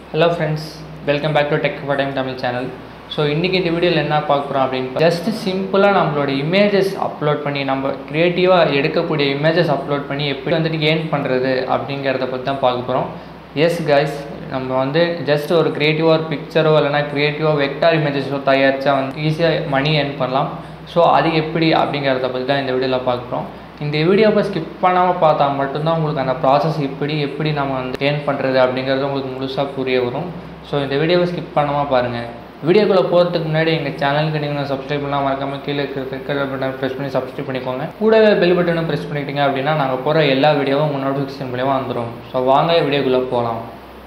hello friends welcome back to tech for time Tamil channel so இன்றைக்கி இந்த வீடியோவில் என்ன பார்க்க போகிறோம் அப்படின்னு ஜஸ்ட் சிம்பிளாக நம்மளோட இமேஜஸ் அப்லோட் பண்ணி நம்ம க்ரியேட்டிவாக எடுக்கக்கூடிய இமேஜஸ் அப்லோட் பண்ணி எப்படி வந்துட்டு ஏர்ன் பண்ணுறது அப்படிங்கிறத பற்றி தான் பார்க்க போகிறோம் எஸ் கைஸ் நம்ம வந்து ஜஸ்ட் ஒரு க்ரியேட்டிவாக ஒரு பிக்சரோ இல்லைனா க்ரியேட்டிவாக வெக்டார் இமேஜஸோ தயாரித்தா வந்து ஈஸியாக மணி ஏர்ன் பண்ணலாம் ஸோ அது எப்படி அப்படிங்கிறத பற்றி தான் இந்த வீடியோவில் பார்க்குறோம் இந்த வீடியோவை ஸ்கிப் பண்ணாமல் பார்த்தா மட்டும்தான் உங்களுக்கு அந்த ப்ராசஸ் இப்படி எப்படி நம்ம வந்து ஏர்ன் பண்ணுறது அப்படிங்கிறது உங்களுக்கு முழுசாக புரிய வரும் ஸோ இந்த வீடியோவை ஸ்கிப் பண்ணாமல் பாருங்கள் வீடியோக்குள்ளே போகிறதுக்கு முன்னாடி எங்கள் சேனலுக்கு நீங்கள் சப்ஸ்கிரைப் பண்ணால் மறக்காமல் கீழே இருக்கிற பட்டன் ப்ரெஸ் பண்ணி சப்ஸ்கிரைப் பண்ணிக்கோங்க கூடவே பெல் பட்டனும் ப்ரெஸ் பண்ணிட்டீங்க அப்படின்னா நாங்கள் போகிற எல்லா வீடியோவும் உங்கள் நோட்டிஃபிகேஷன் மூலியமாக வந்துடும் ஸோ வாங்க வீடியோக்குள்ளே போகலாம்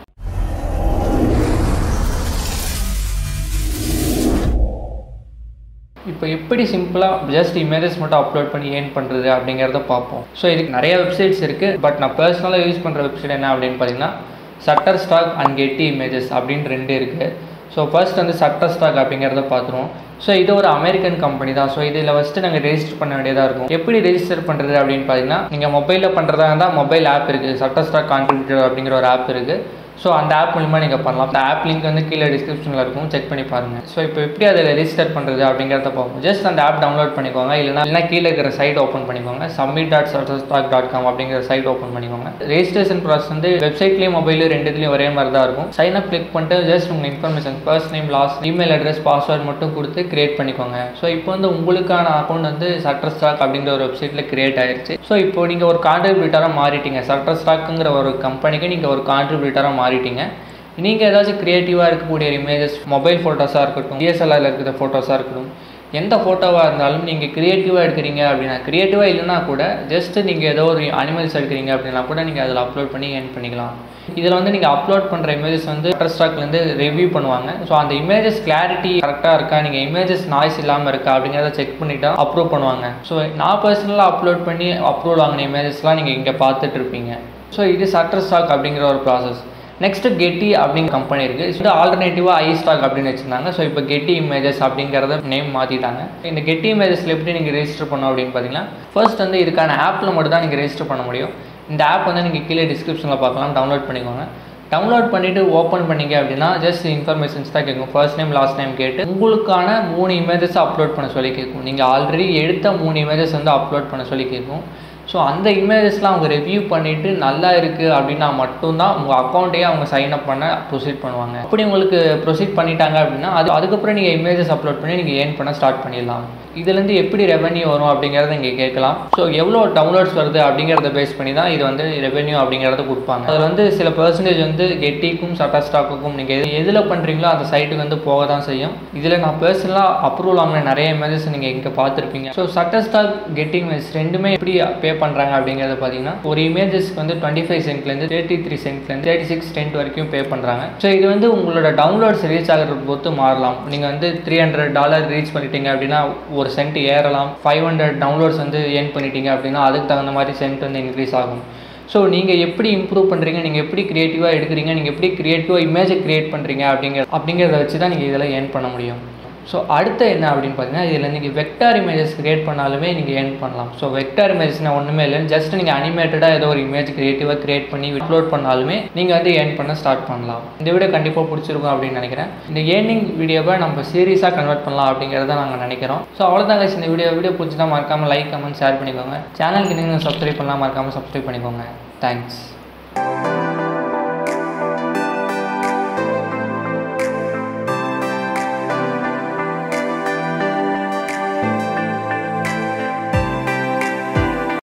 இப்போ எப்படி சிம்பிளாக ஜஸ்ட் இமேஜஸ் மட்டும் அப்லோட் பண்ணி ஏர்ன் பண்ணுறது அப்படிங்கிறத பார்ப்போம் ஸோ இதுக்கு நிறைய வெப்சைட்ஸ் இருக்குது பட் நான் பர்சனலாக யூஸ் பண்ணுற வெப்சைட் என்ன அப்படின்னு பார்த்தீங்கன்னா Shutterstock and Getty images அப்படின்னு ரெண்டு இருக்குது ஸோ ஃபர்ஸ்ட் வந்து சட்டர் ஸ்டாக் அப்படிங்கிறத பார்த்துருவோம் ஸோ இது ஒரு அமெரிக்கன் கம்பெனி தான் ஸோ இதில் ஃபஸ்ட்டு நாங்கள் ரெஜிஸ்டர் பண்ண வேண்டியதாக இருக்கும் எப்படி ரெஜிஸ்டர் பண்ணுறது அப்படின்னு பார்த்தீங்கன்னா நீங்கள் மொபைலில் பண்ணுறதா இருந்தால் மொபைல் ஆப் இருக்குது சட்டர் ஸ்டாக் கான்ட்ரிபியூட்டர் அப்படிங்கிற ஒரு ஆப் இருக்குது ஸோ அந்த ஆப் மூலிமா நீங்கள் பண்ணலாம் அந்த ஆப் லிங்க் வந்து கீழே டிஸ்கிரிப்ஷனில் இருக்கும் செக் பண்ணி பாருங்கள் ஸோ இப்போ எப்படி அதில் ரெஜிஸ்டர் பண்ணுறது அப்படிங்கிறத பார்ப்போம் ஜஸ்ட் அந்த ஆப் டவுன்லோட் பண்ணிக்கோங்க இல்லைனா இல்லைனா கீழே இருக்கிற சைட் ஓப்பன் பண்ணிக்கோங்க submit dot stock dot com அப்படிங்கிற சைட் ஓப்பன் பண்ணிக்கோங்க ரெஜிஸ்ட்ரேஷன் ப்ராசஸ் வந்து வெப்சைட்லேயும் மொபைலு ரெண்டுத்துலேயும் ஒரே மாதிரி தான் இருக்கும் சைன் அப் கிளிக் பண்ணிட்டு ஜஸ்ட் உங்கள் information first name last email address password மட்டும் கொடுத்து கிரியேட் பண்ணிக்கோங்க ஸோ இப்போ வந்து உங்களுக்கான அக்கௌண்ட் வந்து சட்டர் ஸ்டாக் அப்படிங்கிற ஒரு வெப்சைட்டில் கிரியேட் ஆயிருச்சு ஸோ இப்போ நீங்கள் ஒரு கான்ட்ரிபியூட்டராக மாறிட்டீங்க சட்டர் ஸ்டாக்குங்கிற ஒரு கம்பெனிக்கு நீங்கள் ஒரு கான்ட்ரிபியூட்டராக மாறிட்டீங்க நீங்கள் ஏதாச்சும் க்ரியேட்டிவாக இருக்கக்கூடிய இமேஜஸ் மொபைல் ஃபோட்டோஸாக இருக்கட்டும் டிஎஸ்எல்ஆரில் இருக்கிற ஃபோட்டோஸாக இருக்கட்டும் எந்த ஃபோட்டோவாக இருந்தாலும் நீங்கள் க்ரியேட்டிவாக எடுக்கிறீங்க அப்படின்னா க்ரியேட்டிவாக இல்லைனா கூட ஜஸ்ட் நீங்கள் ஏதோ ஒரு அனிமல்ஸ் எடுக்கிறீங்க அப்படின்னா கூட நீங்கள் அதில் அப்லோட் பண்ணி ஏர்ன் பண்ணிக்கலாம் இதில் வந்து நீங்கள் அப்லோட் பண்ணுற இமேஜஸ் வந்து ஸ்டாக்லேருந்து ரிவ்யூ பண்ணுவாங்க ஸோ அந்த இமேஜஸ் கிளாரிட்டி கரெக்டாக இருக்கா நீங்கள் இமேஜஸ் நாய்ஸ் இல்லாமல் இருக்கா அப்படிங்கிறத செக் பண்ணிவிட்டு அப்ரூவ் பண்ணுவாங்க ஸோ நான் பர்சனலாக அப்லோட் பண்ணி அப்ரூவல் வாங்கின இமேஜஸ்லாம் நீங்கள் இங்கே பார்த்துட்டு இருப்பீங்க ஸோ இது சட்டர் ஸ்டாக் அப்படிங்கிற ஒரு ப்ராசஸ் நெக்ஸ்ட் கெட்டி அப்படிங்கிற கம்பெனி இருக்குது இது ஆல்டர்னேட்டிவாக ஐ ஸ்டாக் அப்படின்னு வச்சுருந்தாங்க ஸோ இப்போ கெட்டி இமேஜஸ் அப்படிங்கிறத நேம் மாற்றிட்டாங்க இந்த கெட்டி இமேஜஸில் எப்படி நீங்கள் ரெஜிஸ்டர் பண்ணோம் அப்படின்னு பார்த்தீங்கன்னா ஃபர்ஸ்ட் வந்து இதுக்கான ஆப்பில் மட்டும் தான் நீங்கள் ரெஜிஸ்டர் பண்ண முடியும் இந்த ஆப் வந்து நீங்கள் கீழே டிஸ்கிரிப்ஷனில் பார்க்கலாம் டவுன்லோட் பண்ணிக்கோங்க டவுன்லோட் பண்ணிவிட்டு ஓப்பன் பண்ணிங்க அப்படின்னா ஜஸ்ட் இன்ஃபர்மேஷன்ஸ் தான் கேட்கும் ஃபர்ஸ்ட் நேம் லாஸ்ட் நேம் கேட்டு உங்களுக்கான மூணு இமேஜஸ் அப்லோட் பண்ண சொல்லி கேட்கும் நீங்கள் ஆல்ரெடி எடுத்த மூணு இமேஜஸ் வந்து அப்லோட் பண்ண சொல்லி கேட்கும் ஸோ அந்த இமேஜஸ்லாம் அவங்க ரிவ்யூ பண்ணிவிட்டு நல்லா இருக்குது அப்படின்னா மட்டும்தான் உங்கள் அக்கௌண்ட்டையே அவங்க சைன் அப் பண்ண ப்ரொசீட் பண்ணுவாங்க அப்படி உங்களுக்கு ப்ரொசீட் பண்ணிட்டாங்க அப்படின்னா அது அதுக்கப்புறம் நீங்கள் இமேஜஸ் அப்லோட் பண்ணி நீங்கள் ஏர்ன் பண்ண ஸ்டார்ட் பண்ணிடலாம் இதுலேருந்து எப்படி ரெவன்யூ வரும் அப்படிங்கிறத இங்கே கேட்கலாம் ஸோ எவ்வளோ டவுன்லோட்ஸ் வருது அப்படிங்கிறத பேஸ் பண்ணி தான் இது வந்து ரெவன்யூ அப்படிங்கிறத கொடுப்பாங்க அதில் வந்து சில பர்சன்டேஜ் வந்து கெட்டிக்கும் சட்டர் ஸ்டாக்குக்கும் நீங்கள் எதில் பண்ணுறீங்களோ அந்த சைட்டுக்கு வந்து போக தான் செய்யும் இதில் நான் பர்சனலாக அப்ரூவல் வாங்கின நிறைய இமேஜஸ் நீங்கள் இங்கே பார்த்துருப்பீங்க so Shutterstock Getty image ரெண்டுமே எப்படி பே பண்ணுறாங்க அப்படிங்கிறத பார்த்தீங்கன்னா ஒரு இமேஜஸ்க்கு வந்து டுவெண்ட்டி ஃபைவ் சென்ட்லேருந்து தேர்ட்டி த்ரீ சென்ட்லேருந்து தேர்ட்டி சிக்ஸ் சென்ட் வரைக்கும் பே பண்ணுறாங்க ஸோ இது வந்து உங்களோட டவுன்லோட்ஸ் ரீச் ஆகிறத பொறுத்து மாறலாம் நீங்கள் வந்து த்ரீ ஹண்ட்ரட் டாலர் ரீச் பண்ணிட்டீங்க அப்படின்னா ஒரு சென்ட் ஏறலாம் ஃபைவ் ஹண்ட்ரட் டவுன்லோட்ஸ் வந்து ஏர்ன் பண்ணிட்டீங்க அப்படின்னா அதுக்கு தகுந்த மாதிரி சென்ட் வந்து இன்க்ரீஸ் ஆகும் ஸோ நீங்கள் எப்படி இம்ப்ரூவ் பண்ணுறீங்க நீங்கள் எப்படி க்ரியேட்டிவாக எடுக்கிறீங்க நீங்கள் எப்படி க்ரியேட்டிவாக இமேஜை க்ரியேட் பண்ணுறீங்க அப்படிங்கிற அப்படிங்கிறத வச்சு தான் நீங்கள் இதில் ஏர்ன் பண்ண முடியும் ஸோ அடுத்து என்ன அப்படின்னு பார்த்தீங்கன்னா இதில் நீங்கள் வெக்டார் இமேஜஸ் க்ரியேட் பண்ணாலுமே நீங்கள் ஏர்ன் பண்ணலாம் ஸோ வெக்டார் இமேஜஸ்னால் ஒன்றுமே இல்லை ஜஸ்ட் நீங்கள் அனிமேட்டடாக ஏதோ ஒரு இமேஜ் க்ரியேட்டிவாக க்ரியேட் பண்ணி அப்லோட் பண்ணாலுமே நீங்கள் வந்து ஏர்ன் பண்ண ஸ்டார்ட் பண்ணலாம் இந்த வீடியோ கண்டிப்பாக பிடிச்சிருக்கும் அப்படின்னு நினைக்கிறேன் இந்த ஏர்னிங் வீடியோவை நம்ம சீரியஸாக கன்வெர்ட் பண்ணலாம் அப்படிங்கிறத நாங்கள் நினைக்கிறோம் ஸோ அவ்வளோதான் guys இந்த வீடியோ வீடியோ பிடிச்சினா மறக்காமல் லைக் கமெண்ட் ஷேர் பண்ணிக்கோங்க சேனலுக்கு நீங்கள் சப்ஸ்கிரைப் பண்ணலாம் மறக்காமல் சப்ஸ்கிரைப் பண்ணிக்கோங்க தேங்க்ஸ்